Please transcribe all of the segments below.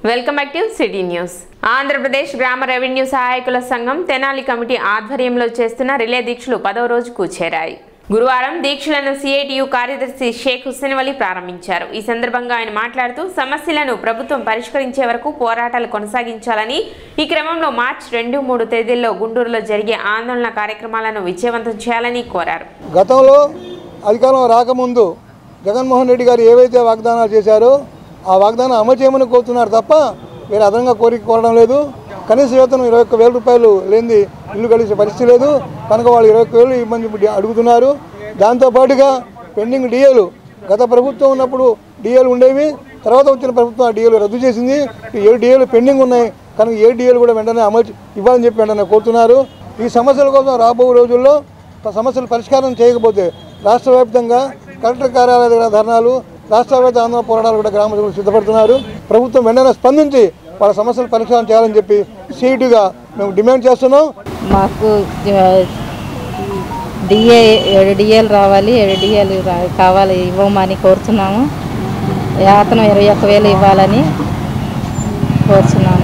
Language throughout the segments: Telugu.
welcome back to city news Andhra Pradesh గ్రామ రెవెన్యూ సహాయకుల సంఘం తెనాలి కమిటీ ఆధ్వర్యంలో చేస్తున్న రిలే దీక్షలు పదవ రోజుకు చేరాయి గురువారం దీక్షలను సిఐటియు కార్యదర్శి షేక్ హుస్సేన్ వలి ప్రారంభించారు ఈ సందర్భంగా ఆయన మాట్లాడుతూ సమస్యలను ప్రభుత్వం పరిష్కరించే వరకు పోరాటాలు కొనసాగించాలని ఈ క్రమంలో మార్చి రెండు మూడు తేదీల్లో గుంటూరులో జరిగే ఆందోళన కార్యక్రమాలను విజయవంతం చేయాలని కోరారు గతంలో అధికారం రాకముందు జగన్మోహన్ రెడ్డి గారు ఏవైతే వాగ్దానాలు చేశారో ఆ వాగ్దానం అమలు చేయమని కోరుతున్నారు తప్ప వేరే అదనంగా కోరిక కోరడం లేదు కనీస వేతనం ఇరవై ఒక్క వేల రూపాయలు లేనిది ఇల్లు గడిచే పరిస్థితి లేదు కనుక వాళ్ళు ఇరవై ఒక్క వేలు ఇవ్వమని చెప్పి అడుగుతున్నారు దాంతోపాటుగా పెండింగ్ డిఏలు గత ప్రభుత్వం ఉన్నప్పుడు డిఏలు ఉండేవి తర్వాత వచ్చిన ప్రభుత్వం ఆ డిఏలు రద్దు చేసింది ఈ ఏడు డిఏలు పెండింగ్ ఉన్నాయి కనుక ఏ డిఏలు కూడా వెంటనే అమలు ఇవ్వాలని చెప్పి వెంటనే కోరుతున్నారు ఈ సమస్యల కోసం రాబో రోజుల్లో సమస్యలు పరిష్కారం చేయకపోతే రాష్ట్ర వ్యాప్తంగా కలెక్టర్ కార్యాలయ దగ్గర ధర్నాలు రాష్ట్ర వ్యాప్త ఆందోళన పోరాటాలు కూడా గ్రామ సభ్యులు సిద్ధపడుతున్నారు ప్రభుత్వం వెంటనే స్పందించి వాళ్ళ సమస్యలు పరిష్కారం చేయాలని చెప్పి సీటుగా మేము డిమాండ్ చేస్తున్నాం మాకు డిఏ ఏడు డిఏలు రావాలి ఏడు డిఏలు రా- కావాలి ఇవ్వమని కోరుతున్నాము వేతనం ఇరవై ఒక్క వేలు ఇవ్వాలని కోరుచున్నాము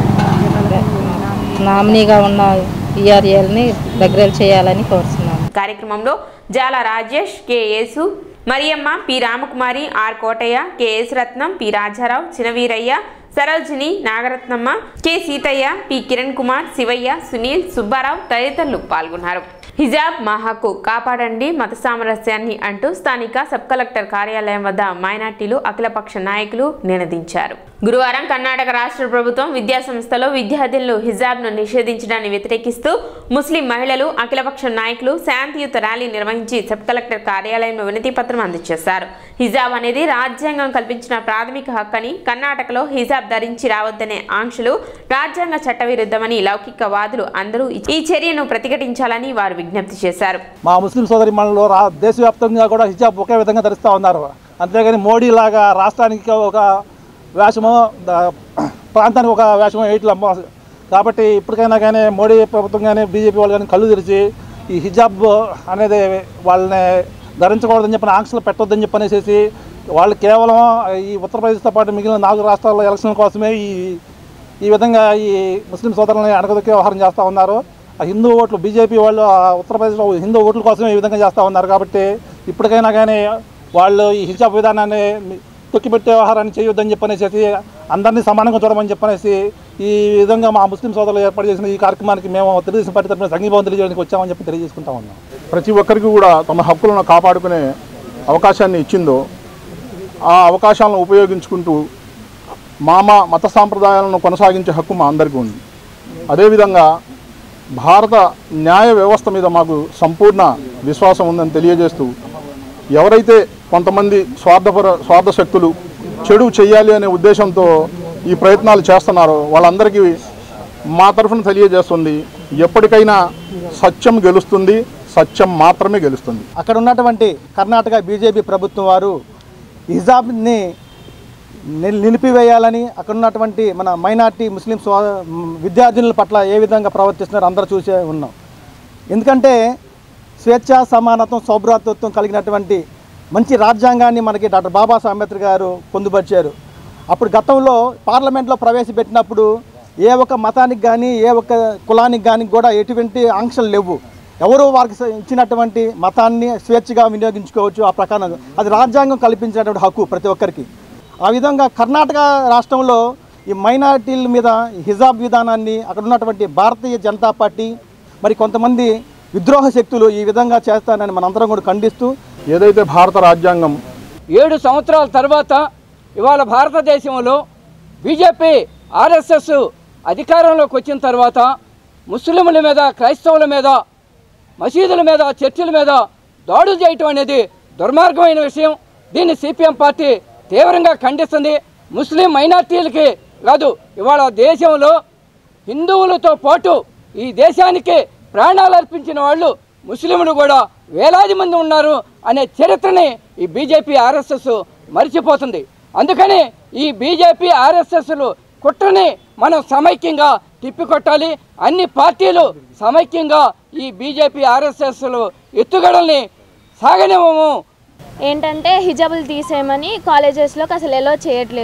నామినీగా ఉన్న ఈఆర్ఏలని దగ్గర చేయాలని కోరుచున్నాము కార్యక్రమంలో Jala Rajesh K Yesu Mariyamma P Ramakumari R Kotaiah K S Ratnam P Rajarao Chinaveeraiah Sarojini Nagaratnamma K Seethaiah P Kiran Kumar Sivaiah Sunil Subbarao తదితరులు పాల్గొన్నారు హిజాబ్ మా హక్కు కాపాడండి మత సామరస్యాన్ని అంటూ స్థానిక సబ్ కలెక్టర్ కార్యాలయం వద్ద మైనార్టీలు అఖిలపక్ష నాయకులు నినదించారు గురువారం కర్ణాటక రాష్ట్ర ప్రభుత్వం విద్యా సంస్థలో విద్యార్థులను హిజాబ్ను నిషేధించడాన్ని వ్యతిరేకిస్తూ ముస్లిం మహిళలు అఖిలపక్ష నాయకులు శాంతియుత ర్యాలీ నిర్వహించి సబ్ కలెక్టర్ కార్యాలయంలో వినతి పత్రం అందజేశారు హిజాబ్ అనేది రాజ్యాంగం కల్పించిన ప్రాథమిక హక్కని కర్ణాటకలో హిజాబ్ ధరించి రావద్దనే ఆంక్షలు రాజ్యాంగ చట్టవిరుద్ధమని లౌకికవాదులు అందరూ ఈ చర్యను ప్రతిఘటించాలని వారు విజ్ఞప్తి చేశారు మా ముస్లిం సోదరి మనలో రా దేశవ్యాప్తంగా కూడా హిజాబ్ ఒకే విధంగా ధరిస్తూ ఉన్నారు అంతేగాని మోడీ లాగా రాష్ట్రానికి ఒక వేషము ద- ప్రాంతానికి ఒక వేషము వేయట్లమ్మ కాబట్టి ఇప్పటికైనా కానీ మోడీ ప్రభుత్వం కానీ బీజేపీ వాళ్ళు కానీ కళ్ళు తెరిచి ఈ హిజాబ్ అనేది వాళ్ళని ధరించకూడదని చెప్పిన ఆంక్షలు పెట్టొద్దని చెప్పనేసి వాళ్ళు కేవలం ఈ ఉత్తరప్రదేశ్తో పాటు మిగిలిన నాలుగు రాష్ట్రాల ఎలక్షన్ కోసమే ఈ ఈ విధంగా ఈ ముస్లిం సోదరులని అడగదొక్కే వ్యవహారం చేస్తూ ఉన్నారు ఆ హిందూ ఓట్లు బీజేపీ వాళ్ళు ఆ ఉత్తరప్రదేశ్లో హిందూ ఓట్ల కోసమే ఈ విధంగా చేస్తూ ఉన్నారు కాబట్టి ఇప్పటికైనా కానీ వాళ్ళు ఈ హిజాబ్ విధానాన్ని తొక్కిపెట్టే వ్యవహారాన్ని చేయొద్దని చెప్పనేసి అందరినీ సమానంగా చూడమని చెప్పనేసి ఈ విధంగా మా ముస్లిం సోదరులు ఏర్పాటు చేసిన ఈ కార్యక్రమానికి మేము తెలుగుదేశం పార్టీ తరఫున సంఘీభావం తెలియజేయడానికి వచ్చామని చెప్పి తెలియజేసుకుంటా ఉన్నాం ప్రతి ఒక్కరికి కూడా తమ హక్కులను కాపాడుకునే అవకాశాన్ని ఇచ్చిందో ఆ అవకాశాలను ఉపయోగించుకుంటూ మామ మత సాంప్రదాయాలను కొనసాగించే హక్కు మా అందరికీ ఉంది అదేవిధంగా భారత న్యాయ వ్యవస్థ మీద మాకు సంపూర్ణ విశ్వాసం ఉందని తెలియజేస్తూ ఎవరైతే కొంతమంది స్వార్థపర స్వార్థ శక్తులు చెడు చేయాలి అనే ఉద్దేశంతో ఈ ప్రయత్నాలు చేస్తున్నారో వాళ్ళందరికీ మా తరఫున తెలియజేస్తుంది ఎప్పటికైనా సత్యం గెలుస్తుంది సత్యం మాత్రమే గెలుస్తుంది అక్కడ ఉన్నటువంటి కర్ణాటక బీజేపీ ప్రభుత్వం వారు హిజాబ్ని నిల్- నిలిపివేయాలని అక్కడ ఉన్నటువంటి మన మైనార్టీ ముస్లిం సో విద్యార్థినుల పట్ల ఏ విధంగా ప్రవర్తిస్తున్నారో అందరూ చూసే ఉన్నాం ఎందుకంటే స్వేచ్ఛ సమానత్వం సౌభ్రాతృత్వం కలిగినటువంటి మంచి రాజ్యాంగాన్ని మనకి డాక్టర్ బాబాసాహెబ్ అంబేద్కర్ గారు పొందుపరిచారు అప్పుడు గతంలో పార్లమెంట్లో ప్రవేశపెట్టినప్పుడు ఏ ఒక్క మతానికి కానీ ఏ ఒక్క కులానికి కానీ కూడా ఎటువంటి ఆంక్షలు లేవు ఎవరు వారికి స- ఇచ్చినటువంటి మతాన్ని స్వేచ్ఛగా వినియోగించుకోవచ్చు ఆ ప్రకారం అది రాజ్యాంగం కల్పించినటువంటి హక్కు ప్రతి ఒక్కరికి ఆ విధంగా కర్ణాటక రాష్ట్రంలో ఈ మైనారిటీల మీద ఈ హిజాబ్ విధానాన్ని అక్కడ ఉన్నటువంటి భారతీయ జనతా పార్టీ మరి కొంతమంది విద్రోహ శక్తులు ఈ విధంగా చేస్తానని మనందరం కూడా ఖండిస్తూ ఏదైతే భారత రాజ్యాంగం ఏడు సంవత్సరాల తర్వాత ఇవాళ భారతదేశంలో బీజేపీ ఆర్ఎస్ఎస్ అధికారంలోకి వచ్చిన తర్వాత ముస్లింల మీద క్రైస్తవుల మీద మసీదుల మీద చర్చిల మీద దాడులు చేయటం అనేది దుర్మార్గమైన విషయం దీన్ని సిపిఎం పార్టీ తీవ్రంగా ఖండిస్తుంది ముస్లిం మైనార్టీలకి కాదు ఇవాళ దేశంలో హిందువులతో పాటు ఈ దేశానికి ప్రాణాలు అర్పించిన వాళ్ళు ముస్లింలు కూడా వేలాది మంది ఉన్నారు అనే చరిత్రని ఈ బీజేపీ ఆర్ఎస్ఎస్ మర్చిపోతుంది అందుకని ఈ బీజేపీ ఆర్ఎస్ఎస్లు కుట్రని మనం సమైక్యంగా తిప్పికొట్టాలి అన్ని పార్టీలు సమైక్యంగా ఈ బీజేపీ ఆర్ఎస్ఎస్లు ఎత్తుగడల్ని సాగనివ్వము ఏంటంటే హిజాబులు తీసేయమని కాలేజెస్లోకి అసలు ఎలో చేయట్లేదు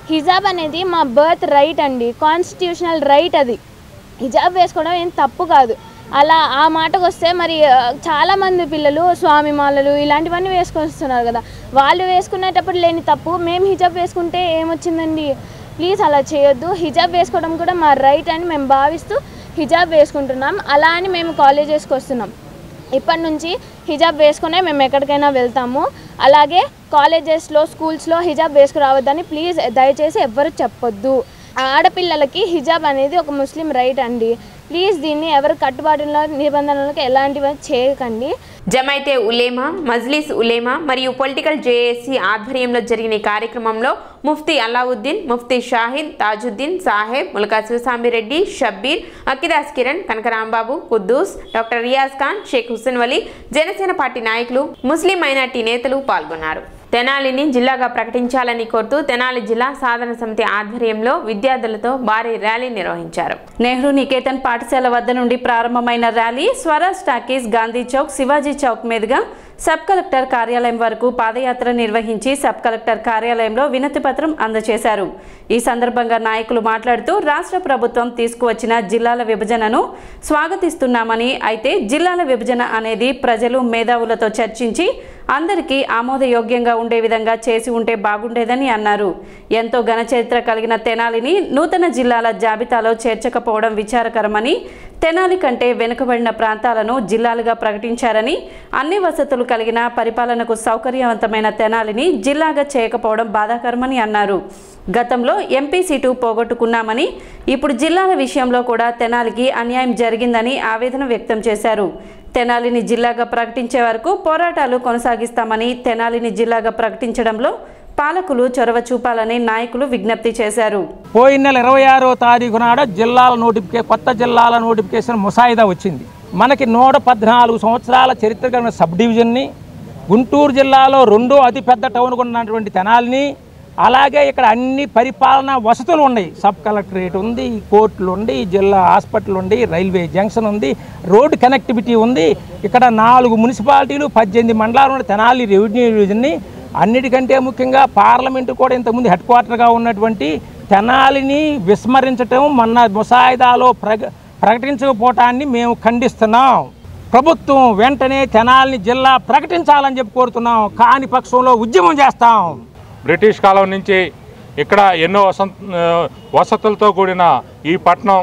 హిజాబ్ అనేది మా బర్త్ రైట్ అండి కాన్స్టిట్యూషనల్ రైట్ అది హిజాబ్ వేసుకోవడం ఏం తప్పు కాదు అలా ఆ మాటకు వస్తే మరి ఆ, చాలామంది పిల్లలు స్వామి మాలలు ఇలాంటివన్నీ వేసుకొస్తున్నారు కదా వాళ్ళు వేసుకునేటప్పుడు లేని తప్పు మేము హిజాబ్ వేసుకుంటే ఏమొచ్చిందండి ప్లీజ్ అలా చేయొద్దు హిజాబ్ వేసుకోవడం కూడా మా రైట్ అని మేము భావిస్తూ హిజాబ్ వేసుకుంటున్నాం అలా అని మేము కాలేజెస్కి వస్తున్నాం ఇప్పటి నుంచి హిజాబ్ వేసుకునే మేము ఎక్కడికైనా వెళ్తాము అలాగే కాలేజెస్లో స్కూల్స్లో హిజాబ్ వేసుకురావద్దని ప్లీజ్ దయచేసి ఎవ్వరు చెప్పొద్దు ఆడపిల్లలకి హిజాబ్ అనేది ఒక ముస్లిం రైట్ అండి ప్లీజ్ దీన్ని ఎవరు కట్టుబాటుల నిబంధనలకు ఎలాంటివి చేయకండి జమైతే ఉలేమా మజ్లిస్ ఉలేమా మరియు పొలిటికల్ జేఏసీ ఆధ్వర్యంలో జరిగిన ఈ కార్యక్రమంలో ముఫ్తీ అలావుద్దీన్ ముఫ్తీ షాహిద్ తాజుద్దీన్ సాహెబ్ ములకా శివసాంబిరెడ్డి షబ్బీర్ అకిదాస్ కిరణ్ కనకరాంబాబు కుద్దూస్ డాక్టర్ రియాజ్ ఖాన్ షేక్ హుస్సేన్ వలీ జనసేన పార్టీ నాయకులు ముస్లిం మైనార్టీ నేతలు పాల్గొన్నారు తెనాలిని జిల్లాగా ప్రకటించాలని కోరుతూ తెనాలి జిల్లా సాధన సమితి ఆధ్వర్యంలో విద్యార్థులతో భారీ ర్యాలీ నిర్వహించారు నెహ్రూ నికేతన్ పాఠశాల వద్ద నుండి ప్రారంభమైన ర్యాలీ స్వరాజ్ టాకీస్ గాంధీ చౌక్ శివాజీ చౌక్ మీదుగా సబ్ కలెక్టర్ కార్యాలయం వరకు పాదయాత్ర నిర్వహించి సబ్ కలెక్టర్ కార్యాలయంలో వినతి పత్రం అందజేశారు ఈ సందర్భంగా నాయకులు మాట్లాడుతూ రాష్ట్ర ప్రభుత్వం తీసుకువచ్చిన జిల్లాల విభజనను స్వాగతిస్తున్నామని అయితే జిల్లాల విభజన అనేది ప్రజలు మేధావులతో చర్చించి అందరికీ ఆమోదయోగ్యంగా ఉండే విధంగా చేసి ఉంటే బాగుండేదని అన్నారు ఎంతో ఘన చరిత్ర కలిగిన తెనాలిని నూతన జిల్లాల జాబితాలో చేర్చకపోవడం విచారకరమని తెనాలి కంటే వెనుకబడిన ప్రాంతాలను జిల్లాలుగా ప్రకటించారని అన్ని వసతులు కలిగిన పరిపాలనకు సౌకర్యవంతమైన తెనాలిని జిల్లాగా చేయకపోవడం బాధాకరమని అన్నారు గతంలో ఎంపీ సీటు పోగొట్టుకున్నామని ఇప్పుడు జిల్లాల విషయంలో కూడా తెనాలికి అన్యాయం జరిగిందని ఆవేదన వ్యక్తం చేశారు తెనాలిని జిల్లాగా ప్రకటించే వరకు పోరాటాలు కొనసాగిస్తామని తెనాలిని జిల్లాగా ప్రకటించడంలో పాలకులు చొరవ చూపాలని నాయకులు విజ్ఞప్తి చేశారు పోయిన నెల ఇరవై ఆరో తారీఖు నాడ జిల్లాల నోటిఫికే కొత్త జిల్లాల నోటిఫికేషన్ ముసాయిదా వచ్చింది మనకి నూట పద్నాలుగు సంవత్సరాల చరిత్ర కలిగిన సబ్ డివిజన్ని గుంటూరు జిల్లాలో రెండో అతిపెద్ద టౌన్ ఉన్నటువంటి తెనాలిని అలాగే ఇక్కడ అన్ని పరిపాలనా వసతులు ఉన్నాయి సబ్ కలెక్టరేట్ ఉంది కోర్టులు ఉంది జిల్లా హాస్పిటల్ ఉంది రైల్వే జంక్షన్ ఉంది రోడ్డు కనెక్టివిటీ ఉంది ఇక్కడ నాలుగు మున్సిపాలిటీలు పద్దెనిమిది మండలాలు ఉన్న తెనాలి రెవెన్యూ డివిజన్ని అన్నిటికంటే ముఖ్యంగా పార్లమెంటు కూడా ఇంతకుముందు హెడ్ క్వార్టర్గా ఉన్నటువంటి తెనాలిని విస్మరించటం మొన్న ముసాయిదాలో ప్రగ ప్రకటించకపోవటాన్ని మేము ఖండిస్తున్నాం ప్రభుత్వం వెంటనే తెనాలిని జిల్లా ప్రకటించాలని చెప్పి కోరుతున్నాం కాని పక్షంలో ఉద్యమం చేస్తాం బ్రిటిష్ కాలం నుంచి ఇక్కడ ఎన్నో వసంత ఆ, వసతులతో కూడిన ఈ పట్టణం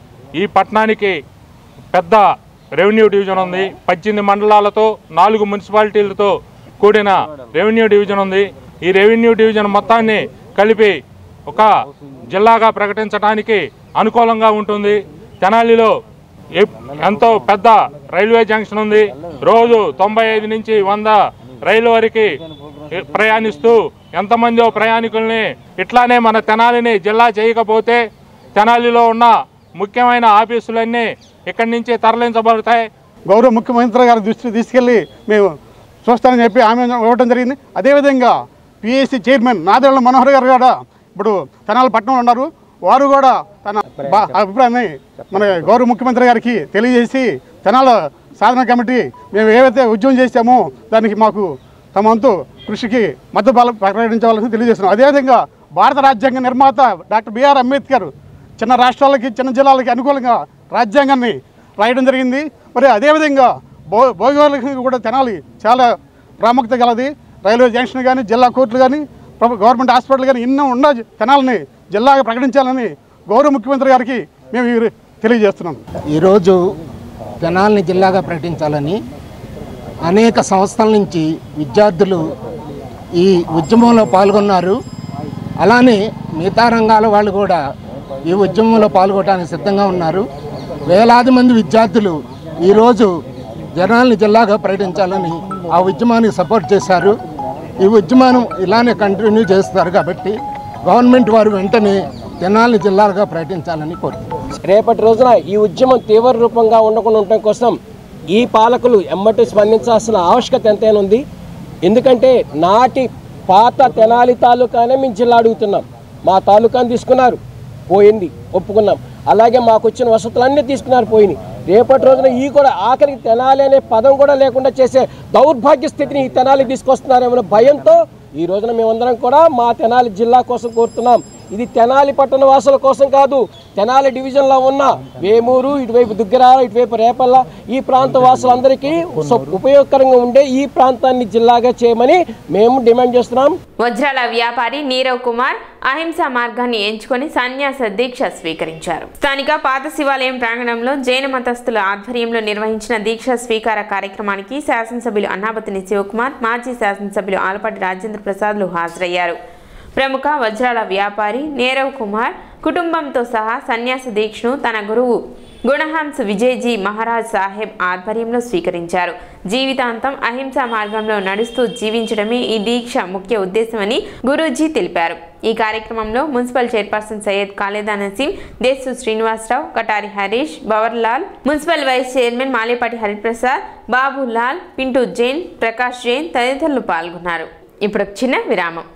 ఈ పట్టణానికి పెద్ద రెవెన్యూ డివిజన్ ఉంది పద్దెనిమిది మండలాలతో నాలుగు మున్సిపాలిటీలతో కూడిన రెవెన్యూ డివిజన్ ఉంది ఈ రెవెన్యూ డివిజన్ మొత్తాన్ని కలిపి ఒక జిల్లాగా ప్రకటించడానికి అనుకూలంగా ఉంటుంది తెనాలిలో ఎప్- ఎంతో పెద్ద రైల్వే జంక్షన్ ఉంది రోజు తొంభై ఐదు నుంచి వంద రైలు వరకు ప్రయాణిస్తూ ఎంతమందో ప్రయాణికుల్ని ఇట్లానే మన తెనాలిని జిల్లా చేయకపోతే తెనాలిలో ఉన్న ముఖ్యమైన ఆఫీసులన్నీ ఇక్కడి నుంచి తరలించబడతాయి గౌరవ ముఖ్యమంత్రి గారి దృష్టికి తీసుకెళ్ళి మేము చూస్తానని చెప్పి ఆమె ఇవ్వడం జరిగింది అదేవిధంగా పిఎస్సి చైర్మన్ నాదెళ్ల మనోహర్ గారు కూడా ఇప్పుడు తెనాలి పట్టణంలో ఉన్నారు వారు కూడా తన బా- అభిప్రాయాన్ని మన గౌరవ ముఖ్యమంత్రి గారికి తెలియజేసి తెనాల సాధన కమిటీ మేము ఏవైతే ఉద్యమం చేశామో దానికి మాకు తమ వంతు కృషికి మద్దతు బలం ప్రకటించవలసి తెలియజేస్తున్నాం అదేవిధంగా భారత రాజ్యాంగ నిర్మాత డాక్టర్ బిఆర్ అంబేద్కర్ చిన్న రాష్ట్రాలకి చిన్న జిల్లాలకి అనుకూలంగా రాజ్యాంగాన్ని రాయడం జరిగింది మరి అదేవిధంగా భో భోగివాళ్ళకి కూడా తెనాలి చాలా ప్రాముఖ్యత గలది రైల్వే జంక్షన్ కానీ జిల్లా కోర్టులు కానీ ప్రభు గవర్నమెంట్ హాస్పిటల్ కానీ ఎన్నో ఉన్న తెనాలని జిల్లాగా ప్రకటించాలని గౌరవ ముఖ్యమంత్రి గారికి మేము ఈ తెలియజేస్తున్నాం ఈరోజు తెనాల్ని జిల్లాగా ప్రకటించాలని అనేక సంవత్సరాల నుంచి విద్యార్థులు ఈ ఉద్యమంలో పాల్గొన్నారు అలానే మిగతా రంగాల వాళ్ళు కూడా ఈ ఉద్యమంలో పాల్గొనడానికి సిద్ధంగా ఉన్నారు వేలాది మంది విద్యార్థులు ఈరోజు జనాల్ని జిల్లాగా ప్రకటించాలని ఆ ఉద్యమానికి సపోర్ట్ చేశారు ఈ ఉద్యమాన్ని ఇలానే కంటిన్యూ చేస్తారు కాబట్టి గవర్నమెంట్ వారు వెంటనే తెనాల్ని జిల్లాలుగా ప్రకటించాలని కోరుతున్నారు రేపటి రోజున ఈ ఉద్యమం తీవ్ర రూపంగా ఉండకుండా ఉండటం కోసం ఈ పాలకులు ఎమ్మటి స్పందించాల్సిన ఆవశ్యకత ఎంతైనా ఉంది ఎందుకంటే నాటి పాత తెనాలి తాలూకానే మేము జిల్లా అడుగుతున్నాం మా తాలూకాని తీసుకున్నారు పోయింది ఒప్పుకున్నాం అలాగే మాకు వచ్చిన వసతులన్నీ తీసుకున్నారు పోయినాయి రేపటి రోజున ఈ కూడా ఆఖరికి తెనాలి అనే పదం కూడా లేకుండా చేసే దౌర్భాగ్య స్థితిని ఈ తెనాలి తీసుకొస్తున్నారేమో భయంతో ఈ రోజున మేమందరం కూడా మా తెనాలి జిల్లా కోసం కోరుతున్నాం ఇది తెనాలి పట్టణ వాసుల కోసం కాదు తెనాలి డివిజన్లో ఉన్న వేమూరు ఇటువైపు దుగ్గరాల ఇటువైపు రేపల్ల ఈ ప్రాంత వాసులందరికీ సో ఉపయోగకరంగా ఉండే ఈ ప్రాంతాన్ని జిల్లాగా చేయమని మేము డిమాండ్ చేస్తున్నాం వజ్రాల వ్యాపారి నీరవ్ కుమార్ అహింసా మార్గాన్ని ఎంచుకొని సన్యాస దీక్ష స్వీకరించారు స్థానిక పాత శివాలయం ప్రాంగణంలో జైన మతస్థుల ఆధ్వర్యంలో నిర్వహించిన దీక్ష స్వీకార కార్యక్రమానికి శాసనసభ్యులు అన్నాపతిని శివకుమార్ మాజీ శాసనసభ్యులు ఆలపాటి రాజేంద్ర ప్రసాద్లు హాజరయ్యారు ప్రముఖ వజ్రాల వ్యాపారి నీరవ్ కుమార్ కుటుంబంతో సహా సన్యాస దీక్షను తన గురువు గుణహంస్ విజయ్జీ మహారాజ్ సాహెబ్ ఆధ్వర్యంలో స్వీకరించారు జీవితాంతం అహింసా మార్గంలో నడుస్తూ జీవించడమే ఈ దీక్ష ముఖ్య ఉద్దేశమని గురూజీ తెలిపారు ఈ కార్యక్రమంలో municipal chairperson Syed Khalida Naseem Deshu Srinivasarao Katari Harish Bhawarlal municipal vice chairman Malepati Hariprasad Babulal Pintu Jain Prakash Jain తదితరులు పాల్గొన్నారు ఇప్పుడు ఒక చిన్న విరామం